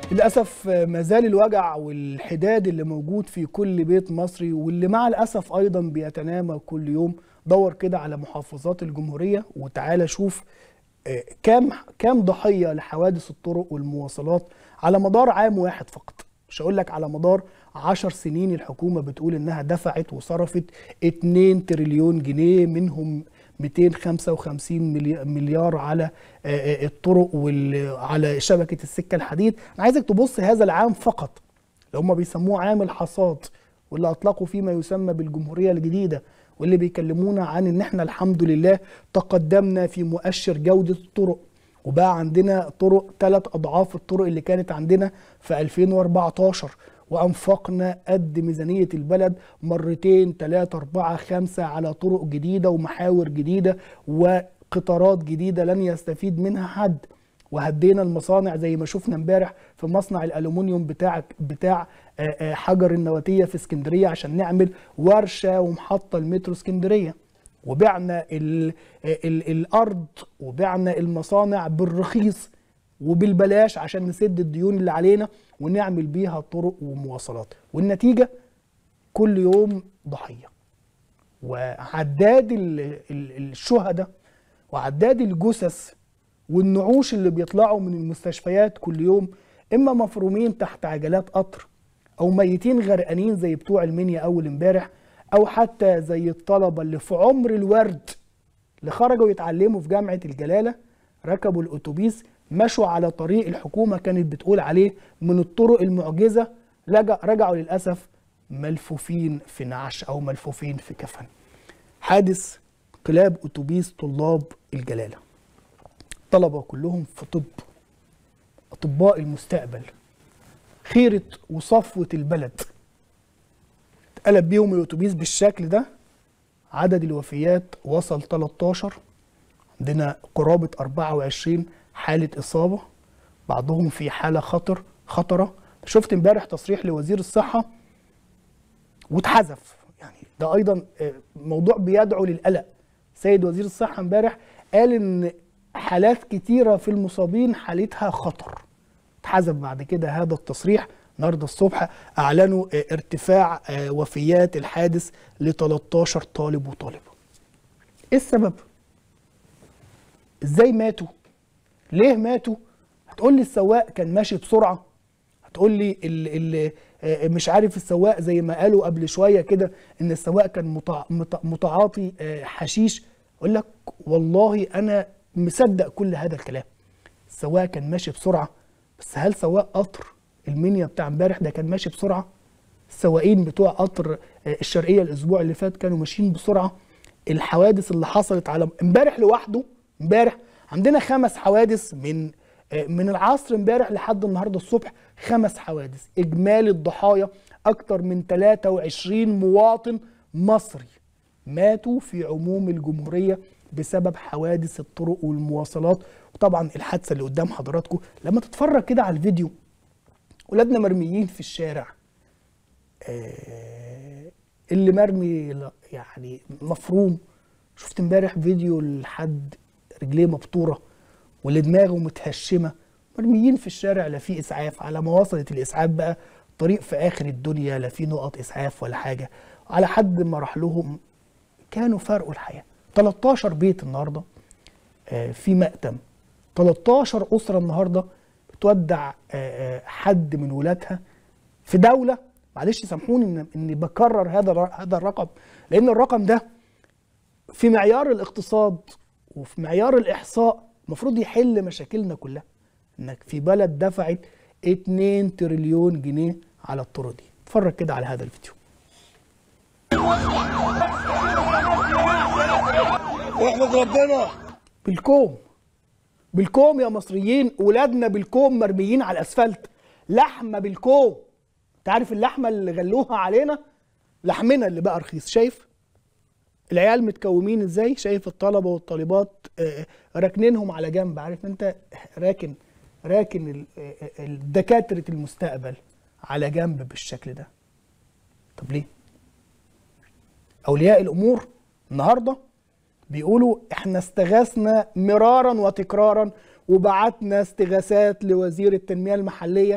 للأسف ما زال الوجع والحداد اللي موجود في كل بيت مصري واللي مع الأسف أيضا بيتنامى كل يوم دور كده على محافظات الجمهورية وتعالى شوف آه، كام كام ضحية لحوادث الطرق والمواصلات على مدار عام واحد فقط مش هقول لك على مدار عشر سنين الحكومة بتقول إنها دفعت وصرفت 2 تريليون جنيه منهم 255 ملي- مليار على آه، آه، الطرق وعلى شبكة السكة الحديد أنا عايزك تبص هذا العام فقط اللي هم بيسموه عام الحصاد واللي أطلقوا فيه ما يسمى بالجمهورية الجديدة واللي بيكلمونا عن إن إحنا الحمد لله تقدمنا في مؤشر جودة الطرق وبقى عندنا طرق ثلاث أضعاف الطرق اللي كانت عندنا في 2014 وأنفقنا قد ميزانية البلد مرتين ثلاثة أربعة خمسة على طرق جديدة ومحاور جديدة وقطارات جديدة لن يستفيد منها حد وهدينا المصانع زي ما شفنا امبارح في مصنع الالومنيوم بتاع بتاع آه، آه، حجر النواتيه في اسكندريه عشان نعمل ورشه ومحطه المترو اسكندريه وبعنا ال ال الارض وبعنا المصانع بالرخيص وبالبلاش عشان نسد الديون اللي علينا ونعمل بيها طرق ومواصلات والنتيجه كل يوم ضحيه وعداد ال- ال- الشهداء وعداد الجثث والنعوش اللي بيطلعوا من المستشفيات كل يوم اما مفرومين تحت عجلات قطر او ميتين غرقانين زي بتوع المنيا اول امبارح او حتى زي الطلبه اللي في عمر الورد اللي خرجوا يتعلموا في جامعه الجلاله ركبوا الاتوبيس مشوا على طريق الحكومه كانت بتقول عليه من الطرق المعجزه لجأ رجعوا للاسف ملفوفين في نعش او ملفوفين في كفن حادث انقلاب اتوبيس طلاب الجلاله طلبه كلهم في طب اطباء المستقبل خيره وصفوه البلد اتقلب بيهم الاتوبيس بالشكل ده عدد الوفيات وصل 13 عندنا قرابه 24 حاله اصابه بعضهم في حاله خطر خطره شفت امبارح تصريح لوزير الصحه واتحذف يعني ده ايضا آه، موضوع بيدعو للقلق سيد وزير الصحه امبارح قال ان حالات كتيره في المصابين حالتها خطر اتحذف بعد كده هذا التصريح النهارده الصبح اعلنوا آه، ارتفاع آه، وفيات الحادث ل 13 طالب وطالبه ايه السبب ازاي ماتوا ليه ماتوا هتقول لي السواق كان ماشي بسرعه هتقول لي ال ال آه، مش عارف السواق زي ما قالوا قبل شويه كده ان السواق كان متع- متع- متعاطي آه، حشيش اقول لك والله انا مصدق كل هذا الكلام السواق كان ماشي بسرعه بس هل سواق قطر المنيا بتاع امبارح ده كان ماشي بسرعه السواقين بتوع قطر آه، الشرقيه الاسبوع اللي فات كانوا ماشيين بسرعه الحوادث اللي حصلت على امبارح لوحده امبارح عندنا خمس حوادث من آه، من العصر امبارح لحد النهارده الصبح خمس حوادث اجمالي الضحايا اكتر من 23 مواطن مصري ماتوا في عموم الجمهوريه بسبب حوادث الطرق والمواصلات وطبعا الحادثه اللي قدام حضراتكم لما تتفرج كده على الفيديو ولادنا مرميين في الشارع آه، اللي مرمي ل- يعني مفروم شفت امبارح فيديو لحد رجليه مبتوره واللي دماغه متهشمه مرميين في الشارع لا في اسعاف على ما وصلت الاسعاف بقى طريق في اخر الدنيا لا في نقط اسعاف ولا حاجه على حد ما راح لهم كانوا فارقوا الحياه 13 بيت النهارده آه، في مأتم 13 أسرة النهاردة بتودع آه، آه، حد من ولادها في دولة معلش سامحوني إن إني بكرر هذا الر- هذا الرقم لأن الرقم ده في معيار الاقتصاد وفي معيار الإحصاء المفروض يحل مشاكلنا كلها إنك في بلد دفعت 2 تريليون جنيه على الطرق دي اتفرج كده على هذا الفيديو واحمد ربنا بالكوم بالكوم يا مصريين ولادنا بالكوم مرميين على الاسفلت لحمه بالكوم انت عارف اللحمه اللي غلوها علينا لحمنا اللي بقى رخيص شايف العيال متكومين ازاي شايف الطلبه والطالبات آه، راكنينهم على جنب عارف انت راكن راكن ال- آه، آه، الدكاتره المستقبل على جنب بالشكل ده طب ليه اولياء الامور النهارده بيقولوا احنا استغاثنا مرارا وتكرارا وبعتنا استغاثات لوزير التنميه المحليه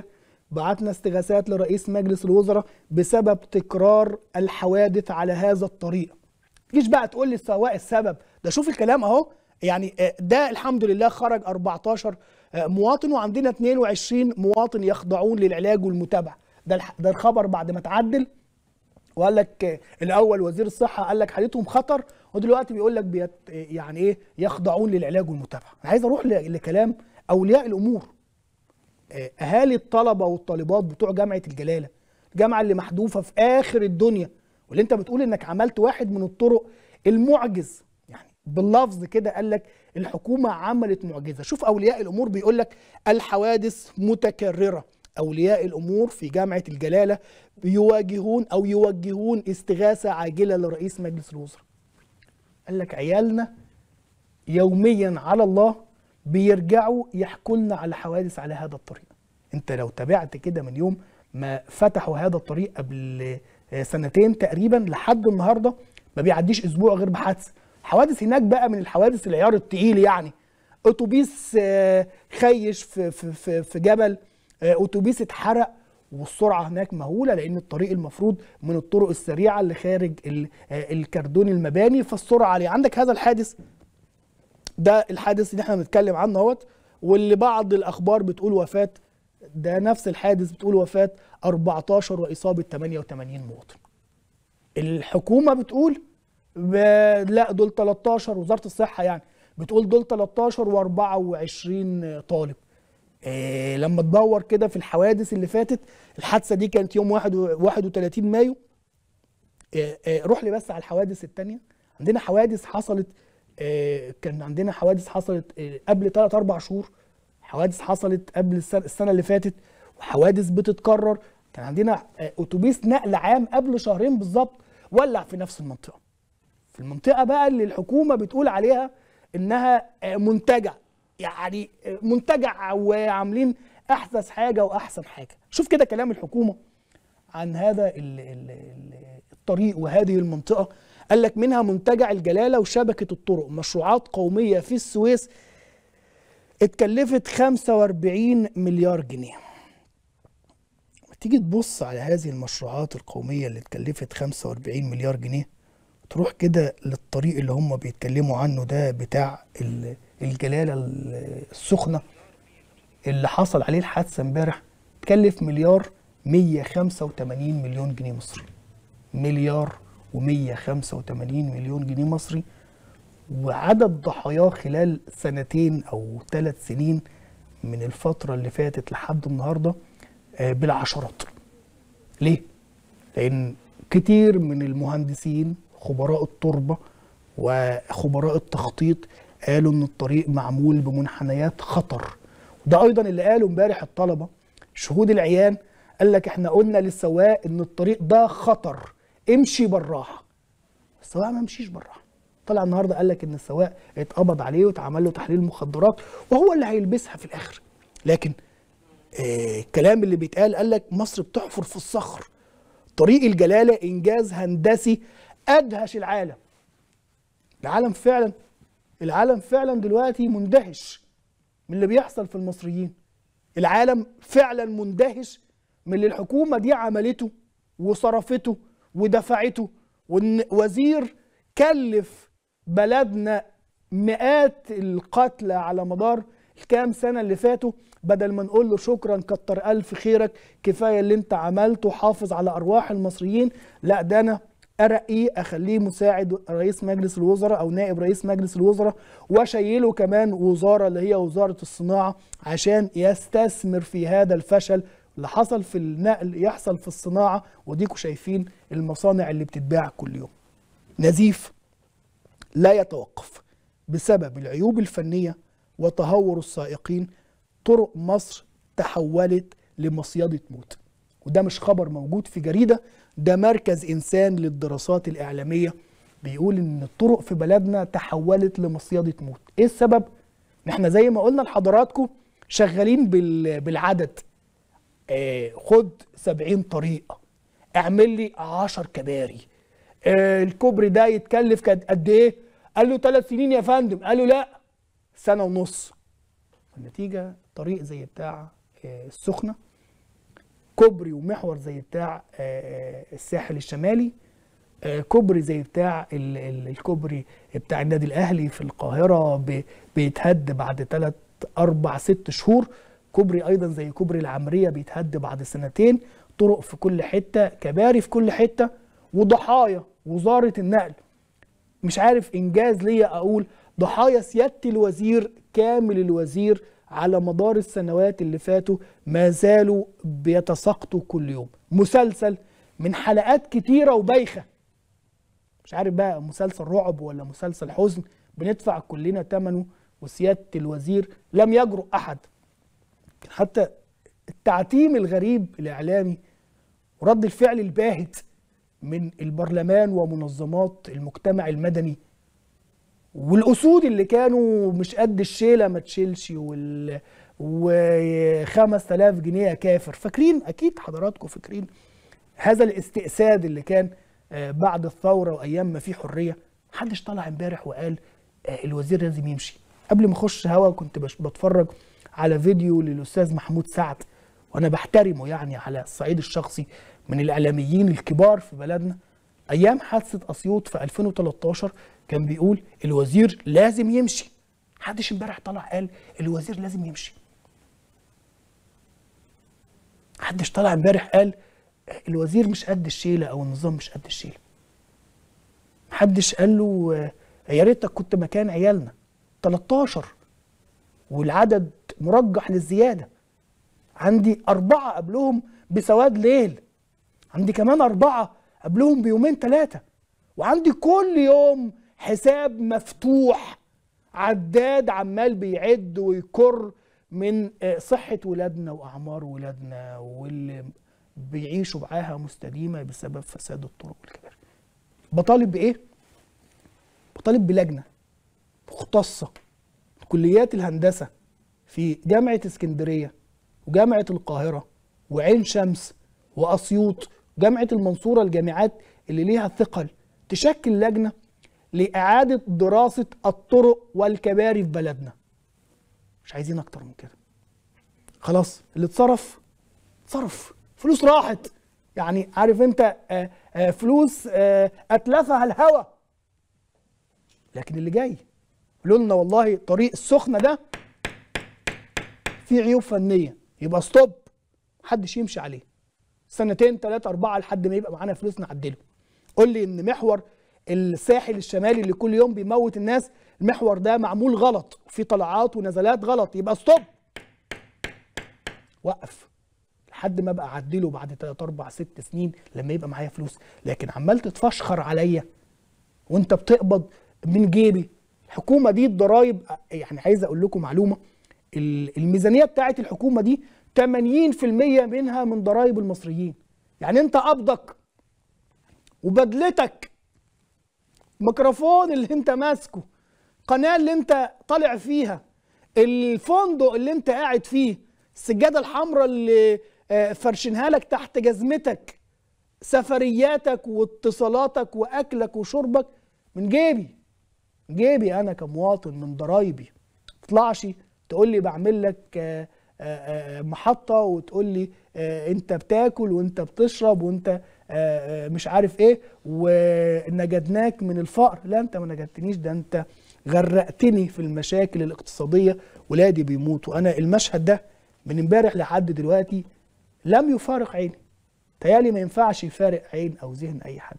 بعتنا استغاثات لرئيس مجلس الوزراء بسبب تكرار الحوادث على هذا الطريق تجيش بقى تقول لي سواء السبب ده شوف الكلام اهو يعني آه، ده الحمد لله خرج 14 آه، مواطن وعندنا 22 مواطن يخضعون للعلاج والمتابعه ده الح- ده الخبر بعد ما اتعدل وقال لك آه، الاول وزير الصحه قال لك حالتهم خطر ودلوقتي بيقول لك بيت يعني ايه يخضعون للعلاج والمتابعه انا عايز اروح ل- لكلام اولياء الامور آه، اهالي الطلبه والطالبات بتوع جامعه الجلاله الجامعه اللي محذوفه في اخر الدنيا واللي انت بتقول انك عملت واحد من الطرق المعجز يعني باللفظ كده قال لك الحكومه عملت معجزه شوف اولياء الامور بيقول لك الحوادث متكرره اولياء الامور في جامعه الجلاله بيواجهون او يوجهون استغاثه عاجله لرئيس مجلس الوزراء قال لك عيالنا يوميا على الله بيرجعوا يحكوا لنا على حوادث على هذا الطريق انت لو تابعت كده من يوم ما فتحوا هذا الطريق قبل آه، سنتين تقريبا لحد النهارده ما بيعديش اسبوع غير بحادث حوادث هناك بقى من الحوادث العيار التقيل يعني اتوبيس آه، خيش في في في, في جبل آه، اتوبيس اتحرق والسرعه هناك مهوله لان الطريق المفروض من الطرق السريعه اللي خارج ال- آه، الكردون المباني فالسرعه عاليه عندك هذا الحادث ده الحادث اللي احنا بنتكلم عنه اهوت واللي بعض الاخبار بتقول وفاه ده نفس الحادث بتقول وفاه 14 واصابه 88 مواطن. الحكومه بتقول ب... لا دول 13 وزاره الصحه يعني بتقول دول 13 و24 طالب. إيه لما تدور كده في الحوادث اللي فاتت الحادثه دي كانت يوم 1 و- 31 مايو إيه إيه روح لي بس على الحوادث التانية عندنا حوادث حصلت إيه كان عندنا حوادث حصلت إيه قبل 3 4 شهور حوادث حصلت قبل السنة, السنة اللي فاتت وحوادث بتتكرر كان عندنا آه، اتوبيس نقل عام قبل شهرين بالظبط ولع في نفس المنطقة في المنطقة بقى اللي الحكومة بتقول عليها انها آه، منتجع يعني آه، منتجع وعاملين احدث حاجة واحسن حاجة شوف كده كلام الحكومة عن هذا ال ال ال الطريق وهذه المنطقة قال لك منها منتجع الجلالة وشبكة الطرق مشروعات قومية في السويس اتكلفت 45 مليار جنيه تيجي تبص على هذه المشروعات القومية اللي اتكلفت 45 مليار جنيه تروح كده للطريق اللي هم بيتكلموا عنه ده بتاع ال- الجلالة ال- السخنة اللي حصل عليه الحادثة امبارح تكلف مليار 185 مليون جنيه مصري مليار و185 مليون جنيه مصري وعدد ضحاياه خلال سنتين او ثلاث سنين من الفترة اللي فاتت لحد النهاردة آه، بالعشرات ليه؟ لأن كتير من المهندسين خبراء التربة وخبراء التخطيط قالوا إن الطريق معمول بمنحنيات خطر وده أيضا اللي قاله امبارح الطلبة شهود العيان قال لك احنا قلنا للسواق إن الطريق ده خطر امشي بالراحة السواق ما مشيش بالراحة طلع النهارده قال لك ان السواق اتقبض عليه واتعمل له تحليل مخدرات وهو اللي هيلبسها في الاخر لكن آه، الكلام اللي بيتقال قال لك مصر بتحفر في الصخر طريق الجلاله انجاز هندسي ادهش العالم العالم فعلا العالم فعلا دلوقتي مندهش من اللي بيحصل في المصريين العالم فعلا مندهش من اللي الحكومه دي عملته وصرفته ودفعته وان وزير كلف بلدنا مئات القتلى على مدار الكام سنه اللي فاتوا بدل ما نقول له شكرا كتر الف خيرك كفايه اللي انت عملته حافظ على ارواح المصريين لا ده انا ارقيه اخليه مساعد رئيس مجلس الوزراء او نائب رئيس مجلس الوزراء واشيله كمان وزاره اللي هي وزاره الصناعه عشان يستثمر في هذا الفشل اللي حصل في النقل يحصل في الصناعه وديكوا شايفين المصانع اللي بتتباع كل يوم نزيف لا يتوقف بسبب العيوب الفنيه وتهور السائقين طرق مصر تحولت لمصيدة موت وده مش خبر موجود في جريدة ده مركز إنسان للدراسات الإعلامية بيقول إن الطرق في بلدنا تحولت لمصيدة موت إيه السبب؟ إن إحنا زي ما قلنا لحضراتكم شغالين بال- بالعدد آه خد 70 طريق اعمل لي 10 كباري آه الكوبري ده يتكلف قد قد ايه؟ قال له ثلاث سنين يا فندم قال له لا سنه ونص النتيجه طريق زي بتاع آه، السخنه كوبري ومحور زي بتاع آه، الساحل الشمالي آه، كوبري زي بتاع ال- ال- الكوبري بتاع النادي الاهلي في القاهره ب- بيتهد بعد ثلاث اربع ست شهور كوبري ايضا زي كوبري العمريه بيتهد بعد سنتين طرق في كل حته كباري في كل حته وضحايا وزاره النقل مش عارف انجاز ليا اقول ضحايا سياده الوزير كامل الوزير على مدار السنوات اللي فاتوا ما زالوا بيتساقطوا كل يوم مسلسل من حلقات كتيره وبايخه مش عارف بقى مسلسل رعب ولا مسلسل حزن بندفع كلنا ثمنه وسياده الوزير لم يجرؤ احد حتى التعتيم الغريب الاعلامي ورد الفعل الباهت من البرلمان ومنظمات المجتمع المدني والاسود اللي كانوا مش قد الشيله ما تشيلش وال و 5000 جنيه يا كافر فاكرين اكيد حضراتكم فاكرين هذا الاستئساد اللي كان آه، بعد الثوره وايام ما في حريه محدش طلع امبارح وقال آه، الوزير لازم يمشي قبل ما اخش هوا كنت بش- بتفرج على فيديو للاستاذ محمود سعد وانا بحترمه يعني على الصعيد الشخصي من الاعلاميين الكبار في بلدنا ايام حادثه اسيوط في 2013 كان بيقول الوزير لازم يمشي محدش امبارح طلع قال الوزير لازم يمشي محدش طلع امبارح قال الوزير مش قد الشيله او النظام مش قد الشيله محدش قال له آه، يا ريتك كنت مكان عيالنا 13 والعدد مرجح للزياده عندي أربعة قبلهم بسواد ليل عندي كمان أربعة قبلهم بيومين ثلاثة وعندي كل يوم حساب مفتوح عداد عمال بيعد ويكر من آه، صحة ولادنا وأعمار ولادنا واللي بيعيشوا معاها مستديمة بسبب فساد الطرق والكباري بطالب بإيه؟ بطالب بلجنة مختصة كليات الهندسة في جامعة اسكندرية وجامعة القاهرة وعين شمس وأسيوط وجامعة المنصورة الجامعات اللي ليها ثقل تشكل لجنة لإعادة دراسة الطرق والكباري في بلدنا مش عايزين أكتر من كده خلاص اللي اتصرف اتصرف فلوس راحت يعني عارف انت آه، آه، فلوس آه، اتلفها الهوى لكن اللي جاي قالوا لنا والله طريق السخنه ده فيه عيوب فنيه يبقى ستوب محدش يمشي عليه سنتين ثلاثة أربعة لحد ما يبقى معانا فلوس نعدله قول لي إن محور الساحل الشمالي اللي كل يوم بيموت الناس المحور ده معمول غلط في طلعات ونزلات غلط يبقى ستوب وقف لحد ما ابقى اعدله بعد 3 4 6 سنين لما يبقى معايا فلوس لكن عمال تتفشخر عليا وانت بتقبض من جيبي الحكومه دي الضرايب يعني عايز اقول لكم معلومه ال- الميزانيه بتاعت الحكومه دي 80% منها من ضرايب المصريين يعني انت قبضك وبدلتك ميكروفون اللي انت ماسكه قناه اللي انت طالع فيها الفندق اللي انت قاعد فيه السجاده الحمراء اللي آه، فرشنها لك تحت جزمتك سفرياتك واتصالاتك واكلك وشربك من جيبي من جيبي انا كمواطن من ضرايبي ما تطلعش تقول لي بعمل لك آه، آه، آه، محطه وتقول لي آه، انت بتاكل وانت بتشرب وانت آه، آه، مش عارف ايه ونجدناك من الفقر لا انت ما نجدتنيش ده انت غرقتني في المشاكل الاقتصاديه ولادي بيموتوا انا المشهد ده من امبارح لحد دلوقتي لم يفارق عيني تيالي ما ينفعش يفارق عين او ذهن اي حد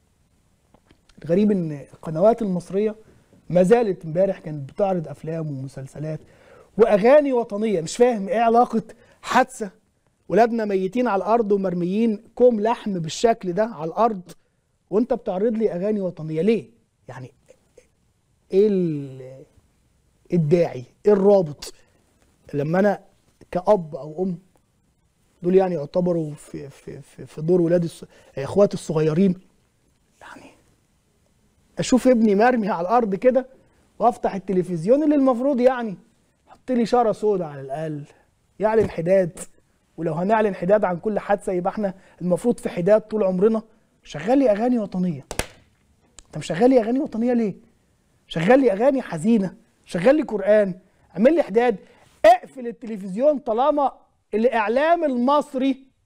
الغريب ان القنوات المصريه ما زالت امبارح كانت بتعرض افلام ومسلسلات واغاني وطنيه مش فاهم ايه علاقه حادثه ولادنا ميتين على الارض ومرميين كوم لحم بالشكل ده على الارض وانت بتعرض لي اغاني وطنيه ليه يعني ايه ال- الداعي ايه الرابط لما انا كاب او ام دول يعني يعتبروا في في في, في دور ولاد الص... اخواتي الصغيرين يعني اشوف ابني مرمي على الارض كده وافتح التلفزيون اللي المفروض يعني حط لي شاره سوداء على الاقل يعلن حداد ولو هنعلن حداد عن كل حادثه يبقى احنا المفروض في حداد طول عمرنا شغل لي اغاني وطنيه انت مشغل لي اغاني وطنيه ليه شغل لي اغاني حزينه شغل لي قران اعمل لي حداد اقفل التلفزيون طالما الاعلام المصري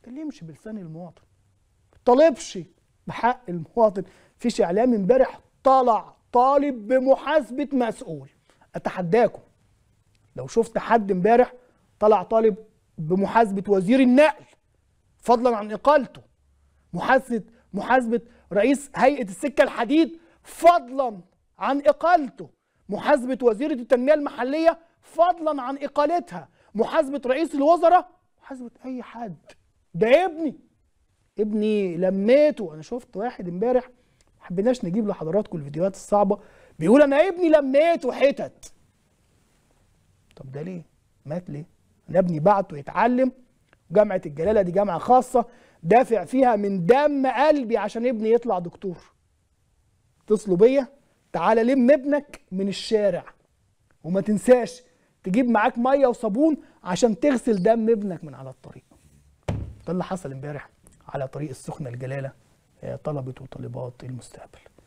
اتكلمش بلسان المواطن طالبش بحق المواطن فيش اعلام امبارح طلع طالب بمحاسبه مسؤول اتحداكم لو شفت حد امبارح طلع طالب بمحاسبه وزير النقل فضلا عن اقالته محاسبه محاسبه رئيس هيئه السكه الحديد فضلا عن اقالته محاسبه وزيره التنميه المحليه فضلا عن اقالتها محاسبه رئيس الوزراء محاسبه اي حد ده ابني ابني لميته انا شفت واحد امبارح ما حبيناش نجيب لحضراتكم الفيديوهات الصعبه بيقول انا ابني لميته حتت طب ده ليه مات ليه انا ابني بعته يتعلم جامعه الجلاله دي جامعه خاصه دافع فيها من دم قلبي عشان ابني يطلع دكتور اتصلوا بيا تعالى لم ابنك من الشارع وما تنساش تجيب معاك ميه وصابون عشان تغسل دم ابنك من على الطريق ده اللي حصل امبارح على طريق السخنه الجلاله طلبه وطالبات المستقبل